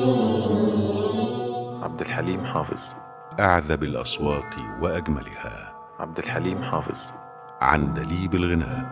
عبد الحليم حافظ أعذب الأصوات وأجملها عبد الحليم حافظ عندليب الغناء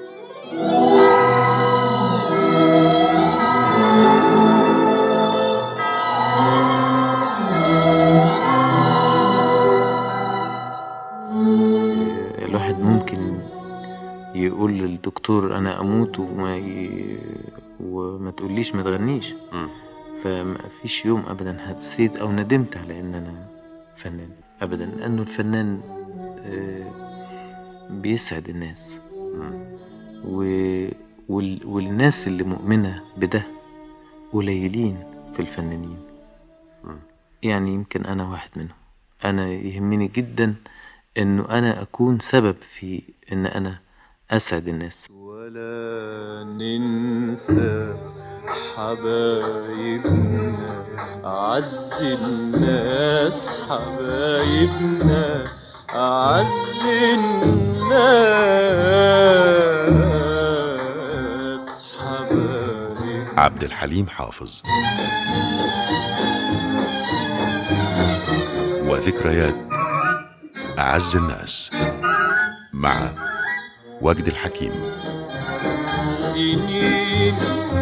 الواحد ممكن يقول للدكتور انا اموت وما ي... وما تقوليش ما تغنيش مم. فما فيش يوم ابدا حسيت او ندمت على ان انا فنان ابدا لانه الفنان آه، بيسعد الناس مم. و... وال... والناس اللي مؤمنة بده قليلين في الفنانين مم. يعني يمكن أنا واحد منهم أنا يهمني جدا إنه أنا أكون سبب في إن أنا أسعد الناس ولا ننسى حبايبنا أعز الناس حبايبنا أعز الناس حبايبنا عبد الحليم حافظ وذكريات أعز الناس مع وجد الحكيم سنين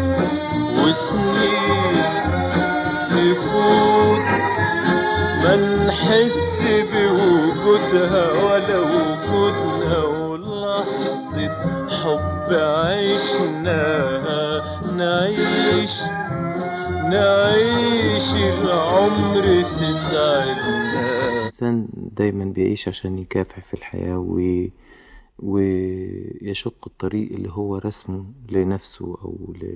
وسنين تفوت ما نحس بوجودها ولا وجودنا ولحظة حب عشناها نعيش نعيش العمر تسعدنا الإنسان دايما بيعيش عشان يكافح في الحياة و... ويشق الطريق اللي هو رسمه لنفسه أو ل...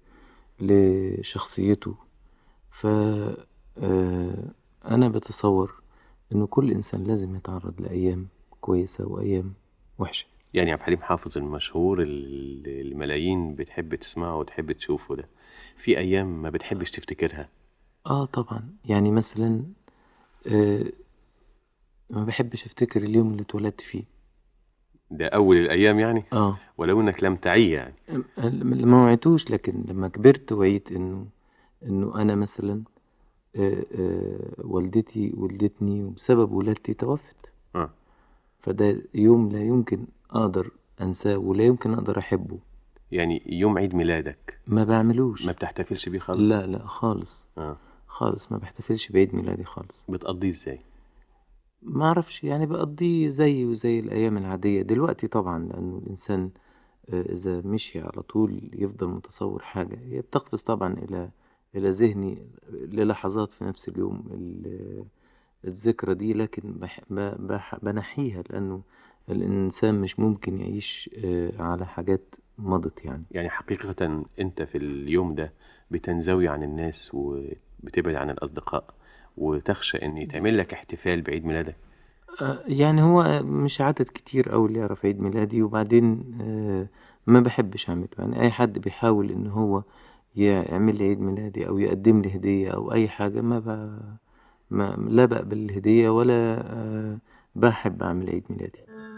لشخصيته ف آه، أنا بتصور إنه كل إنسان لازم يتعرض لأيام كويسة وأيام وحشة يعني عبد الحليم حافظ المشهور اللي الملايين بتحب تسمعه وتحب تشوفه ده في ايام ما بتحبش تفتكرها آه طبعا يعني مثلا آه ما بحبش أفتكر اليوم اللي اتولدت فيه ده اول الايام يعني آه ولو انك لم تعي يعني ال- ما وعيتوش لكن لما كبرت وعيت انه انه انا مثلا آه، آه، والدتي ولدتني وبسبب ولادتي توفت آه. فده يوم لا يمكن اقدر انساه ولا يمكن اقدر احبه يعني يوم عيد ميلادك ما بعملوش ما بتحتفلش بيه خالص لا لا خالص اه خالص ما بحتفلش بعيد ميلادي خالص بتقضيه ازاي ما اعرفش يعني بقضيه زي وزي الايام العاديه دلوقتي طبعا لانه الانسان آه، اذا مشي على طول يفضل متصور حاجه هي بتقفز طبعا الى الى ذهني للحظات في نفس اليوم ال- الذكرى دي لكن بح ب- بح بنحيها لانه الانسان مش ممكن يعيش آه، على حاجات مضت يعني يعني حقيقة انت في اليوم ده بتنزوي عن الناس وبتبعد عن الاصدقاء وتخشى ان يتعمل لك احتفال بعيد ميلادك آه، يعني هو مش عدد كتير أوي اللي يعرف عيد ميلادي وبعدين آه، ما بحبش أعمله يعني أي حد بيحاول إن هو يعمل لي عيد ميلادي أو يقدم لي هدية أو أي حاجة ما, ب... ما لا بقبل الهدية ولا آه، بحب أعمل عيد ميلادي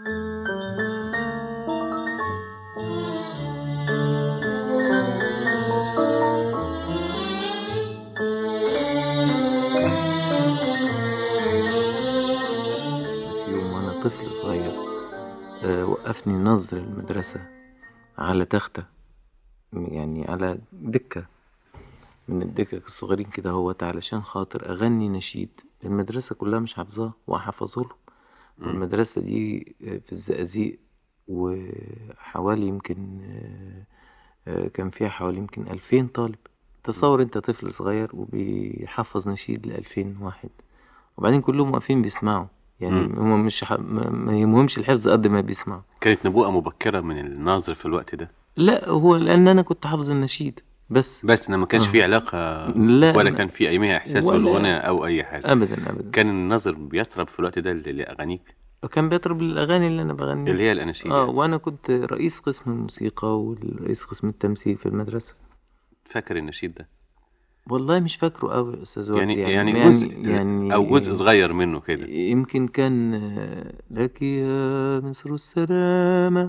في يوم وأنا طفل صغير آه، وقفني نظر المدرسة على تختة يعني على دكة من الدكك الصغيرين كده هوت علشان خاطر أغني نشيد المدرسة كلها مش حافظاه وأحفظه لهم مم. والمدرسة دي آه، في الزقازيق وحوالي يمكن آه، آه، كان فيها حوالي يمكن ألفين طالب تصور انت طفل صغير وبيحفظ نشيد لألفين واحد وبعدين كلهم واقفين بيسمعوا يعني مم. هم مش ح... ما ما يهمهمش الحفظ قد ما بيسمعوا كانت نبوءة مبكرة من الناظر في الوقت ده لا هو لأن أنا كنت حافظ النشيد بس بس إن ما كانش آه. في علاقة لا ولا ما- كان في أيامها إحساس ولا- بالغنى أو أي حاجة أبدا أبدا كان الناظر بيطرب في الوقت ده ل- لأغانيك وكان بيطرب الأغاني اللي أنا بغنيها اللي هي الأناشيد اه يعني. وأنا كنت رئيس قسم الموسيقى ورئيس قسم التمثيل في المدرسة فاكر النشيد ده والله مش فاكره أوي يا أستاذ يعني وجدي يعني جزء يعني أو جزء صغير منه كده يمكن كان آه، لك يا مصر السلامة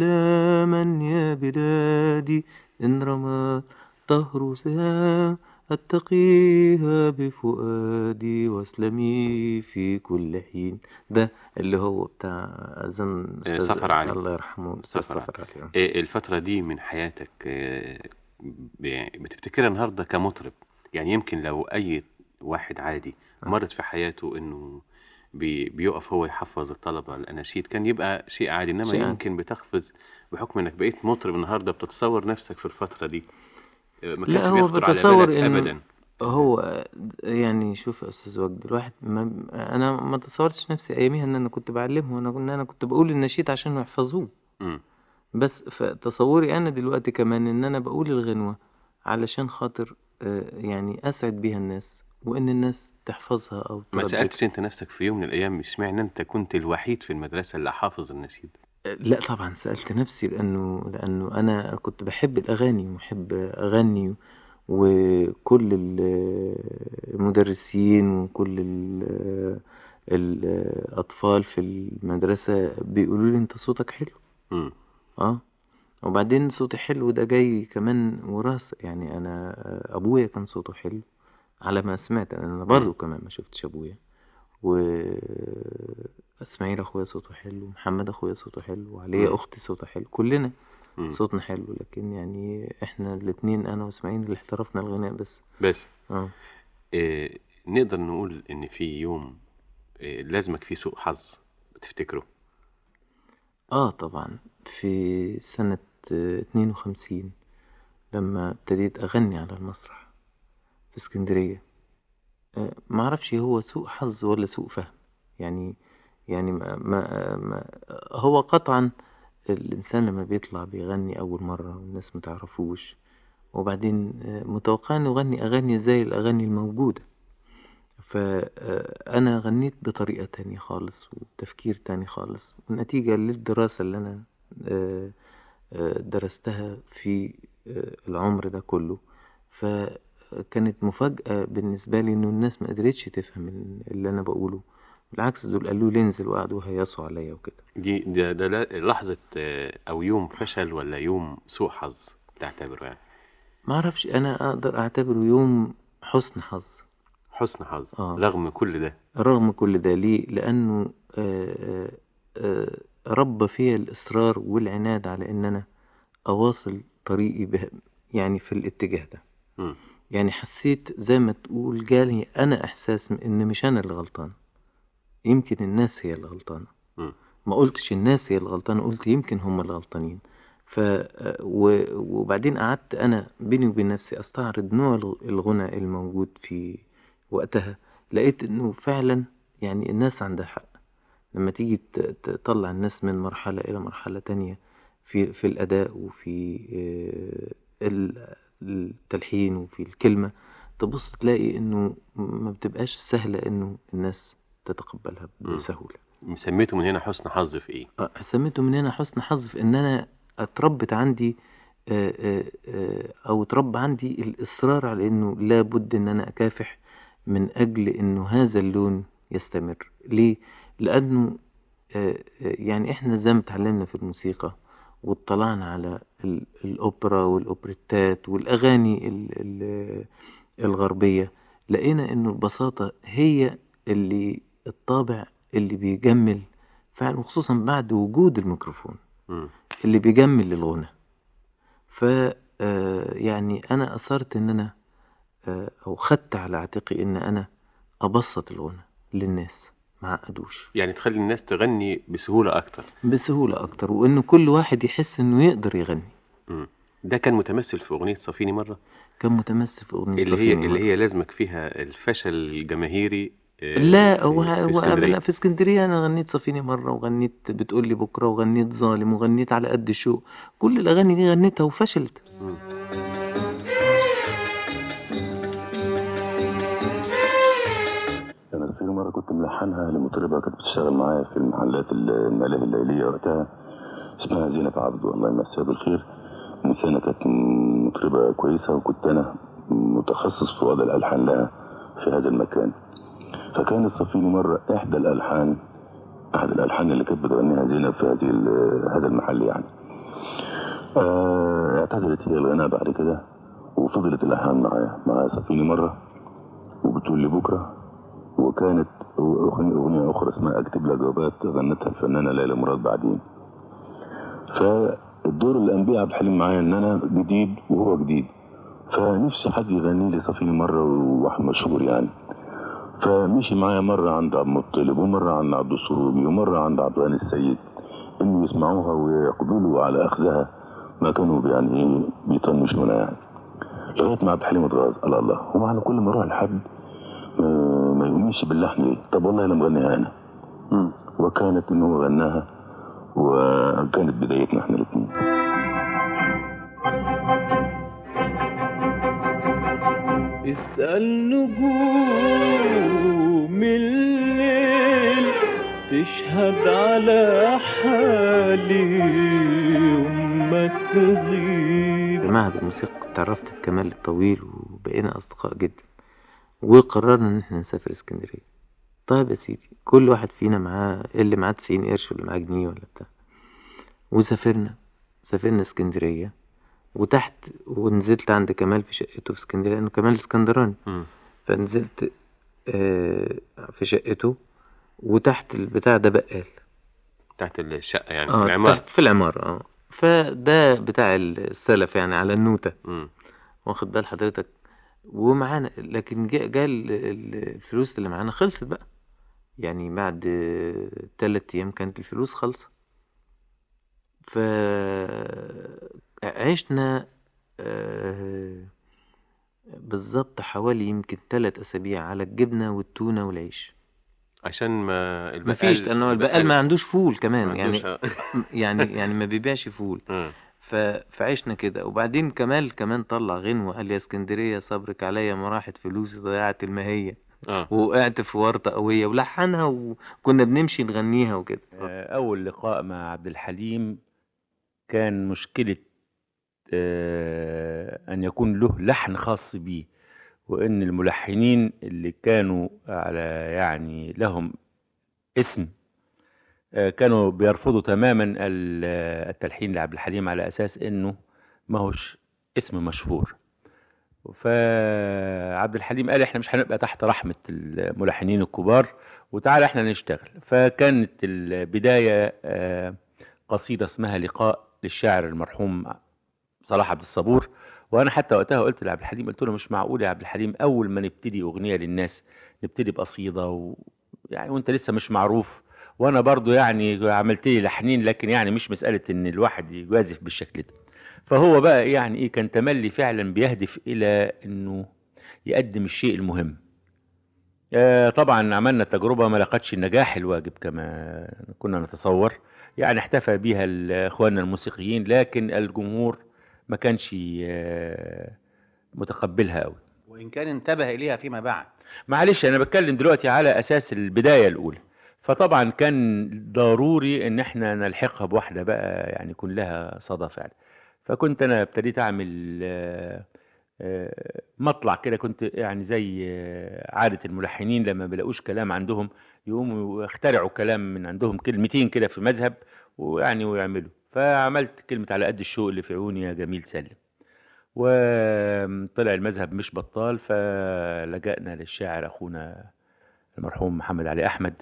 وسلاما يا بلادي إن رمى الطهر سهام أتقيها بفؤادي واسلمي في كل حين ده اللي هو بتاع أظن آه، أستاذ- سفر علي. الله يرحمه أستاذ سفر سفر علي إيه الفترة دي من حياتك آه، ب- بتفتكرها النهاردة كمطرب يعني يمكن لو أي واحد عادي آه. مرت في حياته إنه بي بيقف هو يحفظ الطلبة الأناشيد كان يبقى شيء عادي إنما شيء عادي. يمكن بتقفز بحكم إنك بقيت مطرب النهاردة بتصور نفسك في الفترة دي آه، ما لا، كانش هو بيخطر على بتصور بالك إنه- أبدا هو يعني شوف يا استاذ وجد الواحد ما انا ما تصورتش نفسي اياميها ان انا كنت بعلمه انا ان انا كنت بقول النشيد عشان يحفظوه مم. بس فتصوري انا دلوقتي كمان ان انا بقول الغنوة علشان خاطر آه، يعني اسعد بيها الناس وان الناس تحفظها او ما ترددها. سألتش أنت نفسك في يوم من الأيام اشمعنى أنت كنت الوحيد في المدرسة اللي حافظ النشيد لا طبعا سألت نفسي لأنه لأنه أنا كنت بحب الأغاني وبحب أغني وكل ال- المدرسين وكل ال- الأطفال في المدرسة بيقولوا لي أنت صوتك حلو مم. اه وبعدين صوتي حلو ده جاي كمان وراثة يعني أنا أبويا كان صوته حلو على ما سمعت أنا برضو كمان ما شفتش أبويا وإسماعيل أخويا صوته حلو ومحمد أخويا صوته حلو وعليا مم. أختي صوتها حلو كلنا مم. صوتنا حلو لكن يعني إحنا الاتنين أنا وإسماعيل اللي احترفنا الغناء بس بس اه إيه نقدر نقول إن في يوم إيه لازمك فيه سوء حظ بتفتكره اه طبعا في سنة اتنين وخمسين لما ابتديت أغني على المسرح في اسكندرية آه، معرفش هو سوء حظ ولا سوء فهم يعني يعني ما, ما, ما هو قطعا الإنسان لما بيطلع بيغني أول مرة والناس متعرفوش وبعدين آه، متوقع إنه يغني أغاني زي الأغاني الموجودة فأنا غنيت بطريقة تانية خالص وتفكير تاني خالص نتيجة للدراسة اللي أنا آه، آه، درستها في آه، العمر ده كله فكانت مفاجأة بالنسبة لي إنه الناس ما قدرتش تفهم اللي أنا بقوله بالعكس دول قالوا لي انزل وقعدوا هيصوا عليا وكده دي ده, ده لا- لحظة آه، أو يوم فشل ولا يوم سوء حظ تعتبره يعني ما اعرفش انا اقدر اعتبره يوم حسن حظ حسن حظ آه. رغم كل ده رغم كل ده ليه لانه آه، آه، ربى فيا الاصرار والعناد على ان انا اواصل طريقي به يعني في الاتجاه ده مم. يعني حسيت زي ما تقول جالي انا احساس ان مش انا اللي غلطان يمكن الناس هي اللي غلطانه مم. ما قلتش الناس هي اللي غلطانه قلت يمكن هم اللي غلطانين ف و- وبعدين قعدت انا بيني وبين نفسي استعرض نوع الغ- الغنى الموجود في وقتها لقيت انه فعلا يعني الناس عندها حق لما تيجي ت- تطلع الناس من مرحلة إلى مرحلة تانية في في الأداء وفي آه، ال- التلحين وفي الكلمة تبص تلاقي إنه ما بتبقاش سهلة إنه الناس تتقبلها مم. بسهولة سميته من هنا حسن حظ في إيه؟ آه، سميته من هنا حسن حظ في إن أنا اتربت عندي آه، آه، آه، أو اتربى عندي الإصرار على إنه لابد إن أنا أكافح من أجل إنه هذا اللون يستمر ليه؟ لأنه آه، آه، يعني إحنا زي ما اتعلمنا في الموسيقى واطلعنا على ال- الأوبرا والأوبريتات والأغاني ال- ال- الغربية لقينا إنه البساطة هي اللي الطابع اللي بيجمل فعلا وخصوصا بعد وجود الميكروفون مم. اللي بيجمل الغنى ف آه، يعني انا اصرت ان انا آه، او خدت على عاتقي ان انا ابسط الغنى للناس ما عقدوش يعني تخلي الناس تغني بسهولة أكتر بسهولة اكتر وان كل واحد يحس انه يقدر يغني مم. ده كان متمثل في أغنية صفيني مرة كان متمثل في اغنية اللي هي صفيني اللي مرة. هي لازمك فيها الفشل الجماهيري آه، لا هو في هو اسكندرية. أنا في اسكندرية أنا غنيت صفيني مرة وغنيت بتقول لي بكرة وغنيت ظالم وغنيت على قد الشوق كل الأغاني دي غنيتها وفشلت مم. أنا في مرة كنت ملحنها لمطربة كانت بتشتغل معايا في المحلات الملاهي الليلية وقتها اسمها زينب عبد الله يمسيها بالخير إنسانة كانت مطربة كويسة وكنت أنا متخصص في وضع الألحان لها في هذا المكان فكانت صفيني مرة إحدى الألحان أحد الألحان اللي كانت بتغنيها زينب في هذه ال- هذا المحل يعني آه، اعتذرت هي الغناء بعد كده وفضلت الألحان معايا معايا صفيني مرة وبتقول لي بكرة وكانت أغنية أغنية أخرى اسمها أكتب لك جوابات غنتها الفنانة ليلى مراد بعدين فالدور اللي قام بيه عبد الحليم معايا إن أنا جديد وهو جديد فنفسي حد يغني لي صفيني مرة وواحد مشهور يعني فمشي معايا مرة عند عبد المطلب ومرة عند عبد السروبي ومرة عند عبد الغني السيد إنه يسمعوها ويقبلوا على أخذها ما كانوا يعني إيه بيطنشونا يعني لغاية ما عبد الحليم اتغاظ قال الله هو أنا كل ما أروح لحد ما- ما يقومش باللحن ليه طب والله أنا مغنيها أنا وكانت إن هو غناها وكانت بدايتنا احنا الاثنين اسأل نجوم الليل تشهد على حالي يوم ما تغيب في معهد الموسيقى كنت عرفت بكمال الطويل وبقينا أصدقاء جدا وقررنا إن احنا نسافر اسكندرية طيب يا سيدي كل واحد فينا معاه اللي معاه تسعين قرش واللي معاه جنيه ولا بتاع وسافرنا سافرنا اسكندرية وتحت ونزلت عند كمال في شقته في اسكندرية لأنه كمال اسكندراني مم. فنزلت آه، في شقته وتحت البتاع ده بقال تحت الشقة يعني في اه العمارة تحت في العمارة اه فده بتاع السلف يعني على النوتة مم. واخد بال حضرتك ومعانا لكن جاء جاء ال- ال- الفلوس اللي معانا خلصت بقى يعني بعد آه، تلات أيام كانت الفلوس خالصة فعشنا آه، بالظبط حوالي يمكن تلات أسابيع على الجبنة والتونة والعيش عشان ما البقال مفيش لأنه البقال ما عندوش فول كمان ما يعني عندوش- يعني يعني ما بيبيعش فول مم. ف... فعشنا كده وبعدين كمال كمان طلع غنوة قال يا اسكندرية صبرك عليا ما راحت فلوسي ضيعت المهية اه ووقعت في ورطة قوية ولحنها وكنا بنمشي نغنيها وكده آه، أول لقاء مع عبد الحليم كان مشكلة آه، أن يكون له لحن خاص بيه وإن الملحنين اللي كانوا على يعني لهم اسم آه، كانوا بيرفضوا تماما ال- آه، التلحين لعبد الحليم على أساس إنه ما هوش اسم مشهور فعبد الحليم قال احنا مش هنبقى تحت رحمة الملحنين الكبار وتعالى احنا نشتغل فكانت البداية آه، قصيدة اسمها لقاء للشاعر المرحوم صلاح عبد الصبور وانا حتى وقتها قلت لعبد الحليم قلت له مش معقول يا عبد الحليم اول ما نبتدي اغنية للناس نبتدي بقصيدة و... يعني وانت لسه مش معروف وانا برضو يعني عملت لي لحنين لكن يعني مش مسألة ان الواحد يجازف بالشكل ده فهو بقى يعني ايه كان تملي فعلا بيهدف الى انه يقدم الشيء المهم آه، طبعا عملنا تجربة ما لقتش النجاح الواجب كما كنا نتصور يعني احتفى بها ال- اخواننا الموسيقيين لكن الجمهور ما كانش آه، متقبلها قوي وإن كان انتبه إليها فيما بعد معلش انا بتكلم دلوقتي على اساس البدايه الاولى فطبعا كان ضروري ان احنا نلحقها بواحده بقى يعني يكون لها صدى فعلا فكنت انا ابتديت اعمل آه، آه، مطلع كده كنت يعني زي آه، عاده الملحنين لما بيلاقوش كلام عندهم يقوموا يخترعوا كلام من عندهم كلمتين كده في مذهب ويعني ويعملوا فعملت كلمه على قد الشوق اللي في عيوني يا جميل سلم وطلع المذهب مش بطال فلجأنا للشاعر أخونا المرحوم محمد علي أحمد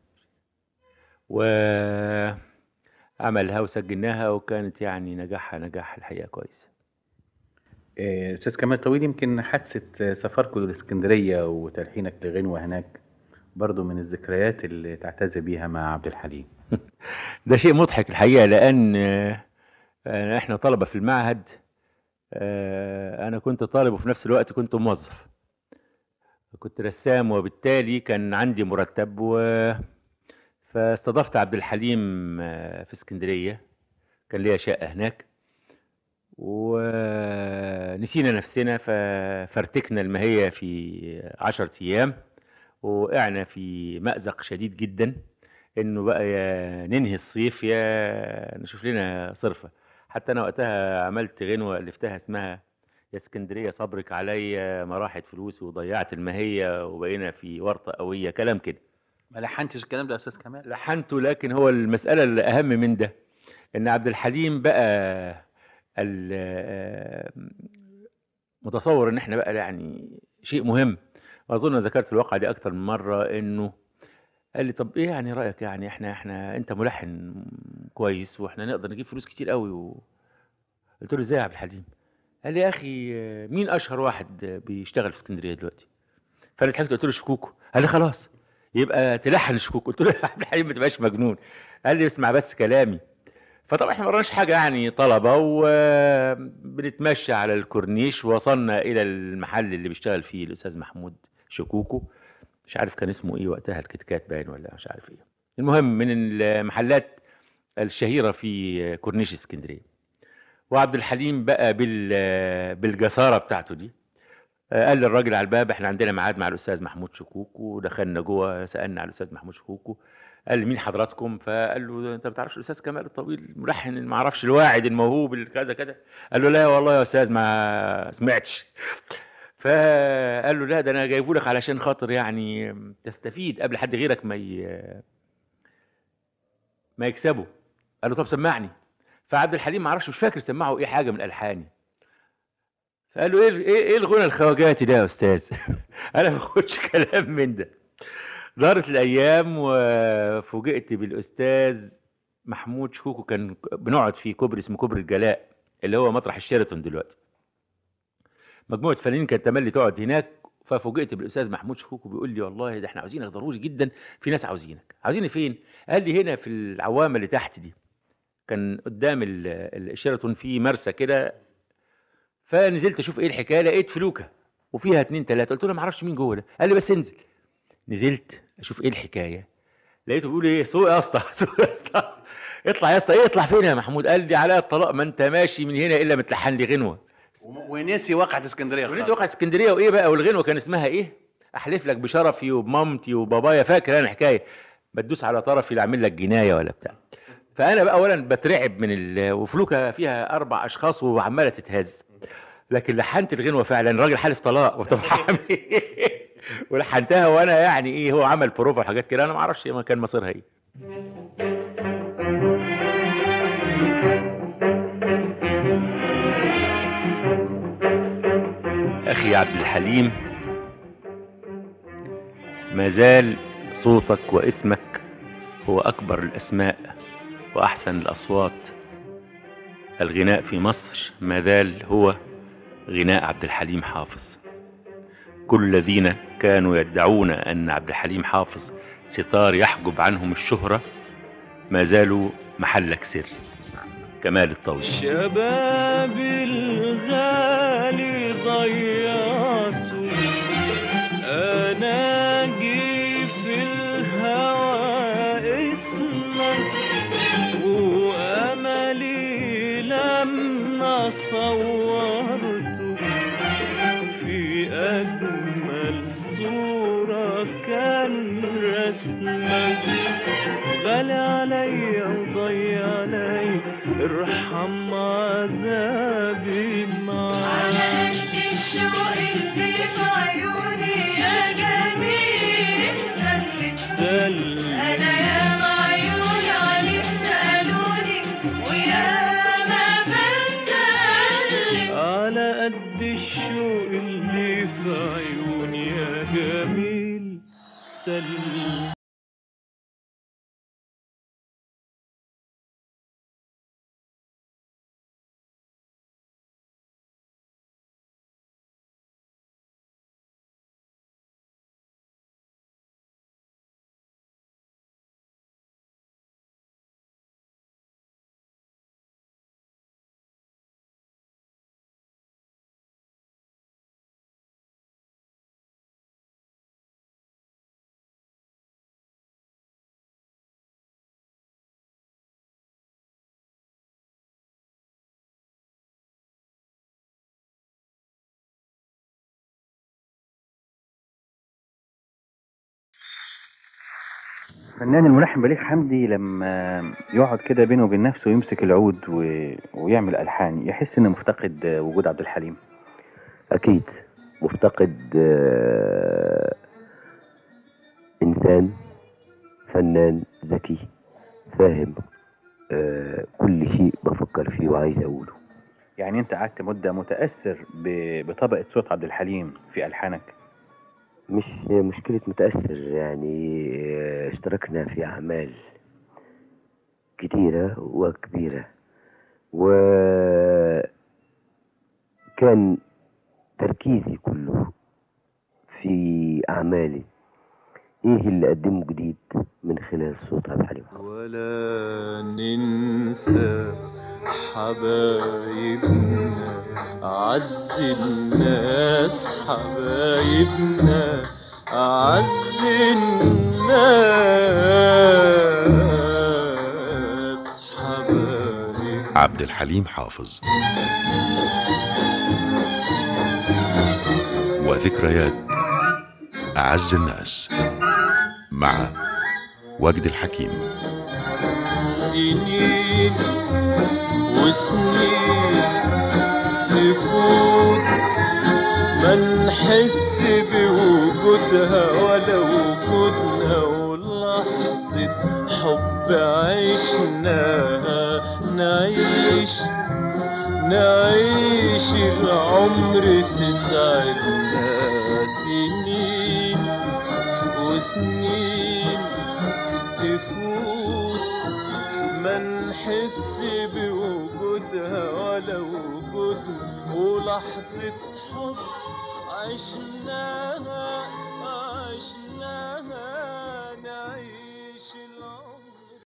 وعملها وسجلناها وكانت يعني نجاحها نجاح الحقيقة كويس آه، أستاذ كمال طويل يمكن حادثة سفركم للإسكندرية وتلحينك لغنوة هناك برضو من الذكريات اللي تعتز بيها مع عبد الحليم ده شيء مضحك الحقيقة لأن آه، آه، إحنا طلبة في المعهد آه، أنا كنت طالب وفي نفس الوقت كنت موظف كنت رسام وبالتالي كان عندي مرتب و فاستضفت عبد الحليم آه، في اسكندرية كان ليا شقة هناك ونسينا نفسنا ففرتكنا المهية في عشرة أيام وقعنا في مأزق شديد جدا انه بقى يا ننهي الصيف يا نشوف لنا صرفة حتى انا وقتها عملت غنوة الفتها اسمها يا اسكندرية صبرك عليا ما راحت فلوسي وضيعت المهية وبقينا في ورطة قوية كلام كده ما لحنتش الكلام ده يا أستاذ كمال لحنته لكن هو المسألة الأهم من ده إن عبد الحليم بقى ال- متصور ان احنا بقى يعني شيء مهم واظن ذكرت الواقعه دي اكتر من مره انه قال لي طب ايه يعني رايك يعني احنا احنا انت ملحن كويس واحنا نقدر نجيب فلوس كتير قوي و... قلت له ازاي يا عبد الحليم قال لي يا اخي آه، مين اشهر واحد آه، بيشتغل في اسكندريه دلوقتي فانا ضحكت قلت له شكوكو قال لي خلاص يبقى تلحن شكوكو قلت له يا عبد الحليم ما تبقاش مجنون قال لي اسمع بس كلامي فطبعا احنا ما وراناش حاجه يعني طلبه وبنتمشى على الكورنيش وصلنا الى المحل اللي بيشتغل فيه الاستاذ محمود شكوكو مش عارف كان اسمه ايه وقتها الكتكات باين ولا مش عارف ايه المهم من المحلات الشهيره في كورنيش اسكندريه وعبد الحليم بقى بال بالجساره بتاعته دي قال للراجل على الباب احنا عندنا ميعاد مع الاستاذ محمود شكوكو ودخلنا جوه سالنا على الاستاذ محمود شكوكو قال لي مين حضراتكم فقال له انت ما تعرفش الاستاذ كمال الطويل الملحن اللي ما اعرفش الواعد الموهوب اللي كذا كذا قال له لا والله يا استاذ ما سمعتش فقال له لا ده انا جايبه لك علشان خاطر يعني تستفيد قبل حد غيرك ما ي... ما يكسبه قال له طب سمعني فعبد الحليم ما اعرفش مش فاكر سمعه ايه حاجه من الحاني فقال له ايه ايه ايه الغنى الخواجاتي ده يا استاذ انا ما باخدش كلام من ده دارت الايام وفوجئت بالاستاذ محمود شكوكو كان بنقعد في كوبري اسمه كوبري الجلاء اللي هو مطرح الشيراتون دلوقتي مجموعه فنانين كانت تملي تقعد هناك ففوجئت بالاستاذ محمود شكوكو بيقول لي والله ده احنا عاوزينك ضروري جدا في ناس عاوزينك عاوزيني فين قال لي هنا في العوامه اللي تحت دي كان قدام ال- ال- الشيراتون في مرسى كده فنزلت اشوف ايه الحكايه لقيت فلوكه وفيها اتنين تلاته قلت له ما اعرفش مين جوه ده قال لي بس انزل نزلت اشوف ايه الحكايه لقيته بيقول ايه سوق يا اسطى سوق يا اسطى اطلع يا اسطى ايه اطلع فين يا محمود قال لي على الطلاق ما انت ماشي من هنا الا متلحن لي غنوه ونسي واقعة اسكندريه ونسي خالص. وقع اسكندريه وايه بقى والغنوه كان اسمها ايه احلف لك بشرفي وبمامتي وبابايا فاكر انا الحكايه بتدوس على طرفي لا اعمل لك جنايه ولا بتاع فانا بقى اولا بترعب من ال... وفلوكه فيها اربع اشخاص وعماله تتهز لكن لحنت الغنوه فعلا الراجل حالف طلاق وطبعا ولحنتها وانا يعني ايه هو عمل بروفا وحاجات كده انا ما اعرفش ما كان مصيرها ايه اخي عبد الحليم ما زال صوتك واسمك هو اكبر الاسماء واحسن الاصوات الغناء في مصر ما زال هو غناء عبد الحليم حافظ كل الذين كانوا يدعون ان عبد الحليم حافظ ستار يحجب عنهم الشهره ما زالوا محلك سر كمال الطويل شبابي الغالي ضيعته انا جي في الهوى اسمك واملي لما صورته في اجمل صوره كان رسمك غالي عليا وضيع عليا ارحم عذابي معاك على قد الشوق اللي في عيوني يا جميل سلم سلم انا يا عيوني عليك سالوني ويا ما بتكلم على قد الشوق اللي في عيوني يا جميل سلم الفنان الملحن بليغ حمدي لما يقعد كده بينه وبين نفسه ويمسك العود و... ويعمل ألحان يحس إنه مفتقد وجود عبد الحليم أكيد مفتقد آه، إنسان فنان ذكي فاهم آه، كل شيء بفكر فيه وعايز أقوله يعني انت قعدت مده متاثر ب- بطبقه صوت عبد الحليم في الحانك مش مشكلة متأثر يعني آه، اشتركنا في أعمال كتيرة وكبيرة وكان تركيزي كله في أعمالي إيه اللي قدمه جديد من خلال صوت عبد الحليم حافظ ولا ننسى حبايبنا أعز الناس حبايبنا أعز الناس حبايبنا عبد الحليم حافظ وذكريات أعز الناس مع وجد الحكيم سنين وسنين تفوت ما نحس بوجودها ولا وجودنا ولحظة حب عشناها نعيش نعيش العمر تسعدنا سنين وسنين تفوت ما نحس بوجودها ولا وجودنا ولحظة حب عشناها عشناها